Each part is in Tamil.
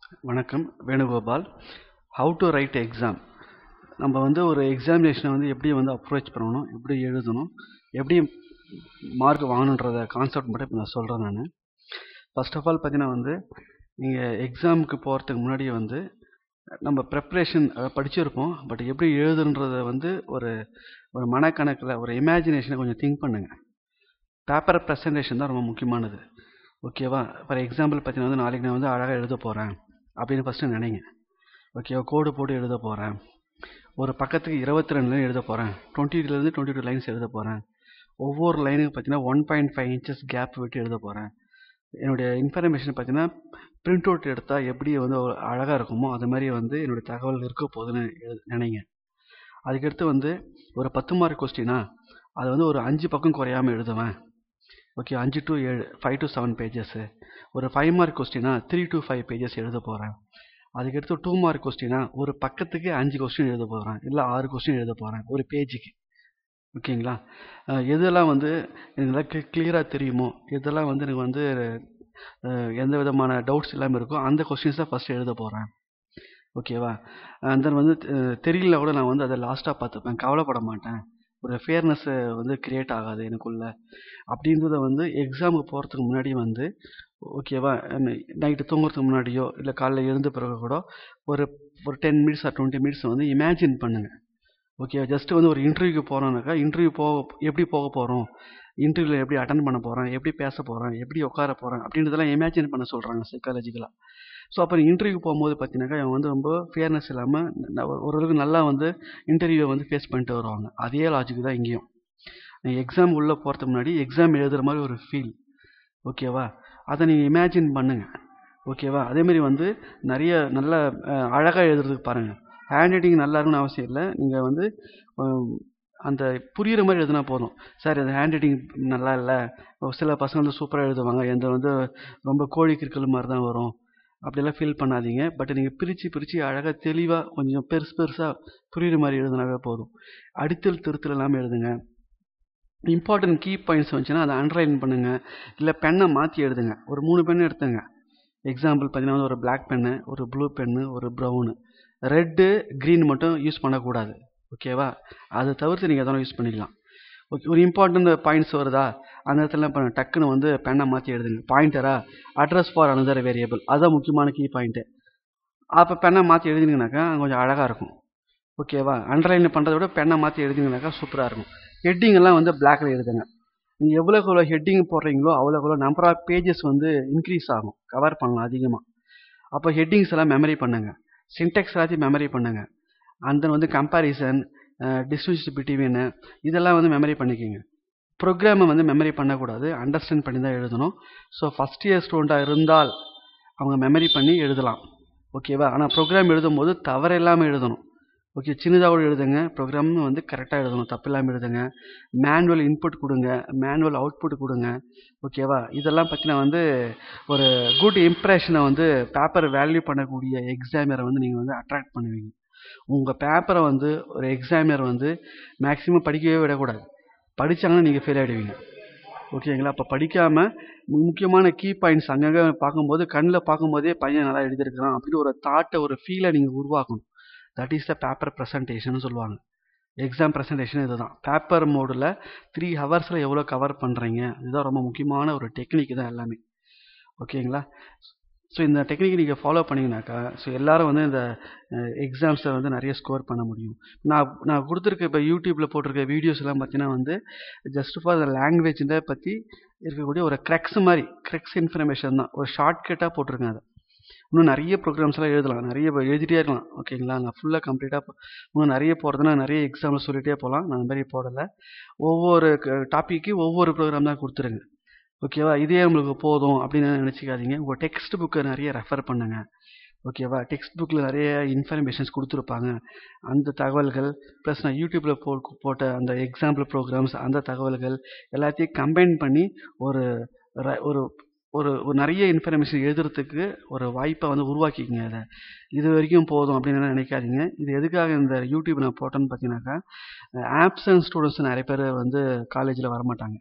வணக்கம் Venugopal how to write exam நம்ம வந்து ஒரு எக்ஸாமினேஷனை வந்து எப்படி வந்து அப்ரோச் பண்ணணும் எப்படி எழுதணும் எப்படி மார்க் வாங்கணுன்றத கான்செப்ட் மட்டும் இப்போ நான் சொல்கிறேன் நான் ஃபர்ஸ்ட் ஆஃப் ஆல் பார்த்தீங்கன்னா வந்து நீங்கள் எக்ஸாமுக்கு போகிறதுக்கு முன்னாடி வந்து நம்ம ப்ரெப்ரேஷன் படிச்சிருப்போம் பட் எப்படி எழுதுன்றத வந்து ஒரு ஒரு மனக்கணக்கில் ஒரு இமேஜினேஷனை கொஞ்சம் திங்க் பண்ணுங்கள் பேப்பர் ப்ரெசன்டேஷன் தான் ரொம்ப முக்கியமானது ஓகேவா ஃபார் எக்ஸாம்பிள் பார்த்தீங்கன்னா வந்து நாளைக்கு நான் வந்து அழகாக எழுத போகிறேன் அப்படின்னு ஃபஸ்ட்டு நினைங்க ஓகேவா கோடு போட்டு எழுத போகிறேன் ஒரு பக்கத்துக்கு இருபத்தி ரெண்டு லைன் எழுத போகிறேன் டுவெண்ட்டிலேருந்து டுவெண்ட்டி டூ லைன்ஸ் எழுத போகிறேன் ஒவ்வொரு லைனுக்கு பார்த்தீங்கன்னா one point five inches gap விட்டு எழுத போகிறேன் என்னுடைய இன்ஃபர்மேஷன் பார்த்தீங்கன்னா பிரிண்ட் அவுட் எடுத்தால் எப்படி வந்து அழகாக இருக்குமோ அது மாதிரி வந்து என்னுடைய தகவல் இருக்க போகுதுன்னு எழு நினைங்க அதுக்கடுத்து வந்து ஒரு பத்து மார்க் கொஸ்டினா அது வந்து ஒரு அஞ்சு பக்கம் குறையாமல் எழுதுவேன் ஓகே அஞ்சு டு ஏழு ஃபைவ் டு செவன் பேஜஸ்ஸு ஒரு ஃபைவ் மார்க் கொஸ்டினா த்ரீ டு ஃபைவ் பேஜஸ் எழுத போகிறேன் அதுக்கடுத்து டூ மார்க் கொஸ்டினா ஒரு பக்கத்துக்கு அஞ்சு கொஸ்டின் எழுத போகிறேன் இல்லை ஆறு கொஸ்டின் எழுத போகிறேன் ஒரு பேஜுக்கு ஓகேங்களா எதெல்லாம் வந்து எனக்கு நல்லா கிளியராக தெரியுமோ எதெல்லாம் வந்து எனக்கு வந்து எந்த விதமான டவுட்ஸ் இல்லாமல் இருக்கோ அந்த கொஸ்டின்ஸ் தான் ஃபஸ்ட்டு எழுத போகிறேன் ஓகேவா அண்ட் தென் வந்து தெரியல கூட நான் வந்து அதை லாஸ்ட்டாக பார்த்துப்பேன் கவலைப்பட மாட்டேன் ஒரு ஃபேர்னஸ் வந்து கிரியேட் ஆகாது எனக்குள்ள அப்படின்றத வந்து எக்ஸாமுக்கு போகிறதுக்கு முன்னாடி வந்து ஓகேவா நைட்டு தூங்குறதுக்கு முன்னாடியோ இல்லை காலைல எழுந்த பிறகு கூட ஒரு ஒரு ten minutes or twenty minutes வந்து இமேஜின் பண்ணுங்கள் ஓகே ஜஸ்ட் வந்து ஒரு இன்டர்வியூக்கு போகிறோம்னாக்கா இன்டர்வியூ போக எப்படி போக போகிறோம் இன்டர்வியூவில் எப்படி அட்டன் பண்ண போகிறேன் எப்படி பேச போகிறேன் எப்படி உட்கார போகிறேன் அப்படின்றதெல்லாம் இமேஜின் பண்ண சொல்கிறாங்க சைக்காலஜிக்கலாக ஸோ அப்புறம் இன்டர்வியூ போகும்போது பார்த்தீங்கன்னாக்கா அவங்க வந்து ரொம்ப ஃபேர்னஸ் இல்லாமல் ஓரளவுக்கு நல்லா வந்து இன்டர்வியூவை வந்து ஃபேஸ் பண்ணிட்டு வருவாங்க அதே லாஜிக் தான் இங்கேயும் எக்ஸாம் உள்ளே போகிறதுக்கு முன்னாடி எக்ஸாம் எழுதுகிற மாதிரி ஒரு ஃபீல் ஓகேவா அதை நீங்கள் இமேஜின் பண்ணுங்கள் ஓகேவா அதேமாரி வந்து நிறைய நல்ல அழகாக எழுதுறதுக்கு பாருங்கள் ஹேண்ட் ரைட்டிங் நல்லா இருக்குன்னு அவசியம் இல்லை நீங்கள் வந்து அந்த புரிகிற மாதிரி எழுதுனா போதும் சார் இந்த ஹேண்ட் ரைட்டிங் நல்லா இல்லை சில பசங்க வந்து சூப்பராக எழுதுவாங்க எந்த வந்து ரொம்ப கோழி கிற்கல் மாதிரி தான் வரும் அப்படியெல்லாம் ஃபீல் பண்ணாதீங்க பட் நீங்கள் பிரித்து பிரித்து அழகாக தெளிவாக கொஞ்சம் பெருசு பெருசாக புரியுற மாதிரி எழுதுனாவே போதும் அடித்தல் திருத்தல் இல்லாமல் எழுதுங்க இம்பார்ட்டன்ட் கீ பாயிண்ட்ஸ் வந்துச்சுன்னா அதை அண்டர்லைன் பண்ணுங்கள் இல்லை பெண்ணை மாற்றி எழுதுங்க ஒரு மூணு பென் எடுத்துங்க எக்ஸாம்பிள் பார்த்தீங்கன்னா ஒரு பிளாக் பென்னு ஒரு ப்ளூ பென்னு ஒரு ப்ரௌனு ரெட்டு க்ரீன் மட்டும் யூஸ் பண்ணக்கூடாது ஓகேவா அதை தவிர்த்து நீங்கள் எதனா யூஸ் பண்ணிக்கலாம் ஓகே ஒரு இம்பார்ட்டன்ட் பாயிண்ட்ஸ் வருதா அந்த இடத்துல இப்போ டக்குன்னு வந்து பெண்ணை மாற்றி எழுதுங்க பாயிண்டரா அட்ரஸ் ஃபார் அனதர் வேரியபிள் அதுதான் முக்கியமான கீ பாயிண்ட்டு அப்போ பெண்ணை மாற்றி எழுதினீங்கனாக்கா கொஞ்சம் அழகாக இருக்கும் ஓகேவா அண்டர்லைன் பண்ணுறத விட பெண்ணை மாற்றி எழுதிங்கனாக்கா சூப்பராக இருக்கும் ஹெட்டிங் எல்லாம் வந்து பிளாக்ல எழுதுங்க நீங்கள் எவ்வளோக்கு எவ்வளோ ஹெட்டிங் போடுறீங்களோ அவ்வளோக்கு எவ்வளோ நம்பர் ஆஃப் பேஜஸ் வந்து இன்க்ரீஸ் ஆகும் கவர் பண்ணலாம் அதிகமாக அப்போ ஹெட்டிங்ஸ் எல்லாம் மெமரி பண்ணுங்க சின்டெக்ஸ் எல்லாத்தையும் மெமரி பண்ணுங்க அண்ட் தென் வந்து கம்பேரிசன் டிஸ்டிங்ஸ் பிட்வீனு இதெல்லாம் வந்து மெமரி பண்ணிக்கோங்க ப்ரோக்ராமை வந்து மெமரி பண்ணக்கூடாது அண்டர்ஸ்டாண்ட் பண்ணி தான் எழுதணும் ஸோ ஃபஸ்ட் இயர் ஸ்டூடெண்ட்டாக இருந்தால் அவங்க மெமரி பண்ணி எழுதலாம் ஓகேவா ஆனால் ப்ரோக்ராம் எழுதும்போது தவறு இல்லாமல் எழுதணும் ஓகே சின்னதாக கூட எழுதுங்க ப்ரோக்ராம்னு வந்து கரெக்டாக எழுதணும் தப்பு இல்லாமல் எழுதுங்க மேனுவல் இன்புட் கொடுங்க மேனுவல் அவுட்புட் கொடுங்க ஓகேவா இதெல்லாம் பார்த்தீங்கன்னா வந்து ஒரு குட் இம்ப்ரெஷனை வந்து பேப்பர் வேல்யூ பண்ணக்கூடிய எக்ஸாமினரை வந்து நீங்கள் வந்து அட்ராக்ட் பண்ணுவீங்க உங்கள் பேப்பரை வந்து ஒரு எக்ஸாமினர் வந்து மேக்ஸிமம் படிக்கவே விடக்கூடாது படித்தாங்கன்னா நீங்கள் ஃபெயில் ஆகிடுவீங்க ஓகேங்களா அப்போ படிக்காமல் முக்கியமான கீ பாயிண்ட்ஸ் அங்கங்கே பார்க்கும்போது கண்ணில் பார்க்கும்போதே பையன் நல்லா எழுதியிருக்கிறான் அப்படின்னு ஒரு தாட்டை ஒரு ஃபீலை நீங்கள் உருவாக்கணும் that is the paper presentation சொல்லுவாங்க எக்ஸாம் ப்ரெசன்டேஷன் இதுதான் பேப்பர் மோடில் த்ரீ ஹவர்ஸில் எவ்வளோ கவர் பண்ணுறீங்க இதுதான் ரொம்ப முக்கியமான ஒரு டெக்னிக் தான் எல்லாமே ஓகேங்களா ஸோ இந்த டெக்னிக் நீங்கள் ஃபாலோ பண்ணிங்கனாக்கா ஸோ எல்லோரும் வந்து இந்த எக்ஸாம்ஸை வந்து நிறைய ஸ்கோர் பண்ண முடியும் நான் நான் கொடுத்துருக்க இப்போ யூடியூப்பில் போட்டிருக்க வீடியோஸ் எல்லாம் பார்த்தீங்கன்னா வந்து ஜஸ்ட் ஃபார் த லாங்குவேஜ் பற்றி இருக்கக்கூடிய ஒரு க்ரெக்ஸ் மாதிரி க்ரெக்ஸ் இன்ஃபர்மேஷன் தான் ஒரு ஷார்ட்கட்டாக போட்டிருக்கேன் அதை இன்னும் நிறைய ப்ரோக்ராம்ஸ்லாம் எழுதலாம் நிறைய எழுதிட்டே இருக்கலாம் ஓகேங்களா நான் ஃபுல்லாக கம்ப்ளீட்டாக இன்னும் நிறைய போகிறதுனா நிறைய எக்ஸாம்பிள் சொல்லிகிட்டே போகலாம் நான் அந்த மாதிரி போடலை ஒவ்வொரு டாப்பிக்கு ஒவ்வொரு ப்ரோக்ராம் தான் கொடுத்துருங்க ஓகேவா இதே உங்களுக்கு போதும் அப்படின்னு நினச்சிக்காதீங்க உங்கள் டெக்ஸ்ட் புக்கை நிறைய ரெஃபர் பண்ணுங்கள் ஓகேவா டெக்ஸ்ட் புக்கில் நிறைய இன்ஃபர்மேஷன்ஸ் கொடுத்துருப்பாங்க அந்த தகவல்கள் ப்ளஸ் நான் யூடியூப்பில் போ போட்ட அந்த எக்ஸாம்பிள் ப்ரோக்ராம்ஸ் அந்த தகவல்கள் எல்லாத்தையும் கம்பைன் பண்ணி ஒரு ஒரு ஒரு ஒரு நிறைய இன்ஃபர்மேஷன் எழுதுறதுக்கு ஒரு வாய்ப்பை வந்து உருவாக்கிக்கங்க அதை இது வரைக்கும் போதும் அப்படின்னு நினைக்காதீங்க இது எதுக்காக இந்த யூடியூப் நான் போட்டேன்னு பார்த்தீங்கன்னாக்கா ஆப்சன்ட் ஸ்டூடெண்ட்ஸ் நிறைய பேர் வந்து காலேஜில் வரமாட்டாங்க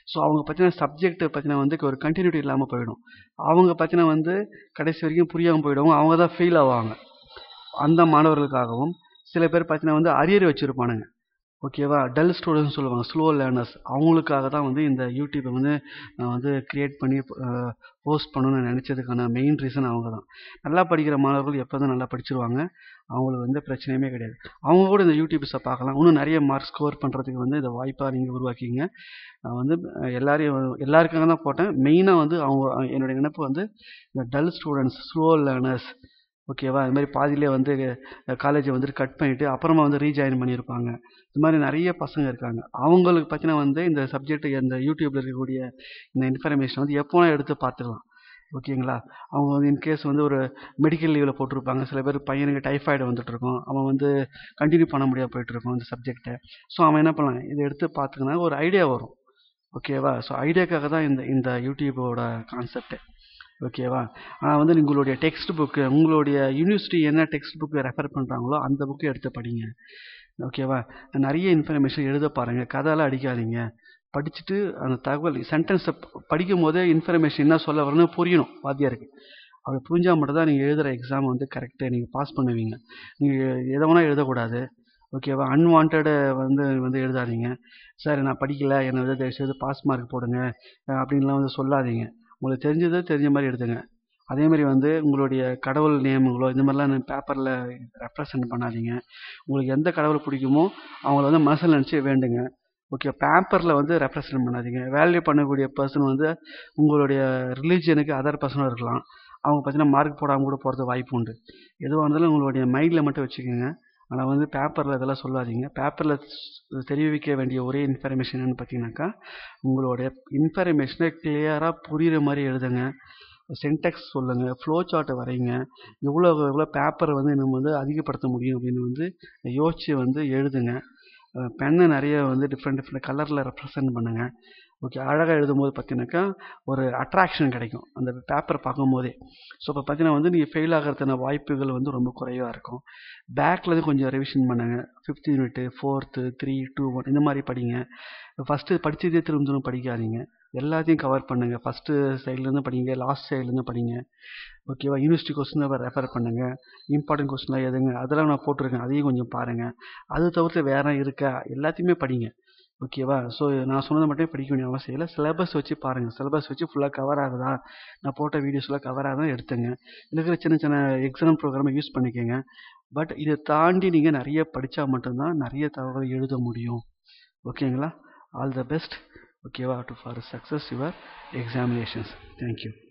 ஸோ அவங்க பார்த்தீங்கன்னா சப்ஜெக்ட் பார்த்தீங்கன்னா வந்து ஒரு கண்டினியூட்டி இல்லாமல் போயிடும் அவங்க பார்த்தீங்கன்னா வந்து கடைசி வரைக்கும் புரியாமல் போயிடுவாங்க அவங்க தான் ஃபெயில் ஆவாங்க அந்த மாணவர்களுக்காகவும் சில பேர் பார்த்தீங்கன்னா வந்து அரியர் வச்சுருப்பானுங்க ஓகேவா டல் ஸ்டூடெண்ட்ஸ் சொல்லுவாங்க ஸ்லோ லேர்னர்ஸ் அவங்களுக்காக தான் வந்து இந்த யூடியூப்பை வந்து நான் வந்து க்ரியேட் பண்ணி போஸ்ட் பண்ணணும்னு நினச்சதுக்கான மெயின் ரீசன் அவங்க தான் நல்லா படிக்கிற மாணவர்கள் எப்போ தான் நல்லா படிச்சிருவாங்க அவங்களுக்கு வந்து பிரச்சனையுமே கிடையாது அவங்க கூட இந்த யூடியூப்ஸை பார்க்கலாம் இன்னும் நிறைய மார்க் ஸ்கோர் பண்ணுறதுக்கு வந்து இந்த வாய்ப்பாக நீங்கள் உருவாக்கிங்க நான் வந்து எல்லாரையும் எல்லாருக்காக தான் போட்டேன் மெயினாக வந்து அவங்க என்னுடைய நினைப்பு வந்து இந்த டல் ஸ்டூடெண்ட்ஸ் ஸ்லோ லேர்னர்ஸ் ஓகேவா இது மாதிரி பாதியிலே வந்து காலேஜை வந்துட்டு கட் பண்ணிவிட்டு அப்புறமா வந்து ரீஜாயின் பண்ணியிருப்பாங்க இது மாதிரி நிறைய பசங்க இருக்காங்க அவங்களுக்கு பார்த்தீங்கன்னா வந்து இந்த சப்ஜெக்ட் இந்த யூடியூப்பில் இருக்கக்கூடிய இந்த இன்ஃபர்மேஷன் வந்து எப்போனா எடுத்து பார்த்துக்கலாம் ஓகேங்களா அவங்க வந்து இன்கேஸ் வந்து ஒரு மெடிக்கல் லீவில் போட்டிருப்பாங்க சில பேர் பையனுக்கு டைஃபாய்டு வந்துட்டு இருக்கும் அவன் வந்து கண்டினியூ பண்ண முடியாது போயிட்டு இருக்கும் இந்த சப்ஜெக்டை ஸோ அவன் என்ன பண்ணலாம் இதை எடுத்து பார்த்துக்கினா ஒரு ஐடியா வரும் ஓகேவா ஸோ ஐடியாக்காக தான் இந்த இந்த யூடியூபோட கான்செப்ட் ஓகேவா ஆனால் வந்து உங்களுடைய டெக்ஸ்ட் புக்கு உங்களுடைய யூனிவர்சிட்டி என்ன டெக்ஸ்ட் புக்கு ரெஃபர் பண்ணுறாங்களோ அந்த புக்கு எடுத்து படிங்க ஓகேவா நிறைய இன்ஃபர்மேஷன் எழுத பாருங்கள் கதையெல்லாம் அடிக்காதீங்க படிச்சுட்டு அந்த தகவல் சென்டென்ஸை படிக்கும் போதே இன்ஃபர்மேஷன் என்ன சொல்ல வரணும்னு புரியணும் வாத்தியாருக்கு அப்படி புரிஞ்சால் மட்டும் தான் நீங்கள் எழுதுகிற எக்ஸாம் வந்து கரெக்டாக நீங்கள் பாஸ் பண்ணுவீங்க நீங்கள் எதை வேணால் எழுதக்கூடாது ஓகேவா அன்வான்டு வந்து வந்து எழுதாதீங்க சார் நான் படிக்கல என்னை வந்து தயவுசெய்து பாஸ் மார்க் போடுங்க அப்படின்லாம் வந்து சொல்லாதீங்க உங்களுக்கு தெரிஞ்சதை தெரிஞ்ச மாதிரி எடுத்துங்க அதே மாதிரி வந்து உங்களுடைய கடவுள் நேமுங்களோ இந்த மாதிரிலாம் பேப்பரில் ரெப்ரசன்ட் பண்ணாதீங்க உங்களுக்கு எந்த கடவுள் பிடிக்குமோ அவங்கள வந்து மனசில் நினச்சி வேண்டுங்க ஓகே பேப்பரில் வந்து ரெப்ரசன்ட் பண்ணாதீங்க வேல்யூ பண்ணக்கூடிய பர்சன் வந்து உங்களுடைய ரிலீஜியனுக்கு அதர் பர்சனும் இருக்கலாம் அவங்க பார்த்தீங்கன்னா மார்க் போடாமல் கூட போகிறது வாய்ப்பு உண்டு எதுவாக இருந்தாலும் உங்களுடைய மைண்டில் மட்டும் வச்சுக்கோங்க ஆனால் வந்து பேப்பரில் இதெல்லாம் சொல்லாதீங்க பேப்பரில் தெரிவிக்க வேண்டிய ஒரே இன்ஃபர்மேஷன் என்னென்னு பார்த்தீங்கன்னாக்கா உங்களுடைய இன்ஃபர்மேஷனை கிளியராக புரிகிற மாதிரி எழுதுங்க சென்டெக்ஸ் சொல்லுங்கள் ஃப்ளோ சார்ட்டை வரைங்க எவ்வளோ எவ்வளோ பேப்பரை வந்து நம்ம வந்து அதிகப்படுத்த முடியும் அப்படின்னு வந்து யோசித்து வந்து எழுதுங்க பெண்ணை நிறைய வந்து டிஃப்ரெண்ட் டிஃப்ரெண்ட் கலரில் ரெப்ரசன்ட் பண்ணுங்கள் ஓகே அழகாக எழுதும்போது பார்த்தீங்கன்னாக்கா ஒரு அட்ராக்ஷன் கிடைக்கும் அந்த பேப்பரை பார்க்கும்போதே ஸோ இப்போ பார்த்தீங்கன்னா வந்து நீங்கள் ஃபெயில் ஆகிறதுன வாய்ப்புகள் வந்து ரொம்ப குறைவாக இருக்கும் பேக்லேருந்து கொஞ்சம் ரிவிஷன் பண்ணுங்கள் fifth unit fourth three two one இந்த மாதிரி படிங்க ஃபஸ்ட்டு படித்ததே திரும்ப திரும்ப படிக்காதீங்க எல்லாத்தையும் கவர் பண்ணுங்கள் ஃபஸ்ட்டு சைட்லேருந்து படிங்க லாஸ்ட் சைட்லேருந்து படிங்க ஓகேவா யூனிவர்சிட்டி கொஸ்டின் ரெஃபர் பண்ணுங்கள் இம்பார்ட்டன்ட் கொஸ்டின்லாம் எதுங்க அதெல்லாம் நான் போட்டிருக்கேன் அதையும் கொஞ்சம் பாருங்கள் அது தவிர்த்து வேறு இருக்கா எல்லாத்தையுமே படிங்க ஓகேவா ஸோ நான் சொன்னதை மட்டும் படிக்க வேண்டிய அவசியம் இல்லை சிலபஸ் வச்சு பாருங்கள் சிலபஸ் வச்சு ஃபுல்லாக கவர் ஆகுதா நான் போட்ட வீடியோஸ்லாம் கவர் ஆகுதா எடுத்துங்க இருக்கிற சின்ன சின்ன எக்ஸாம் ப்ரோக்ராமை யூஸ் பண்ணிக்கோங்க பட் இதை தாண்டி நீங்கள் நிறைய படித்தா மட்டும்தான் நிறைய தகவல் எழுத முடியும் ஓகேங்களா ஆல் த பெஸ்ட் ஓகேவா to for success your examinations thank you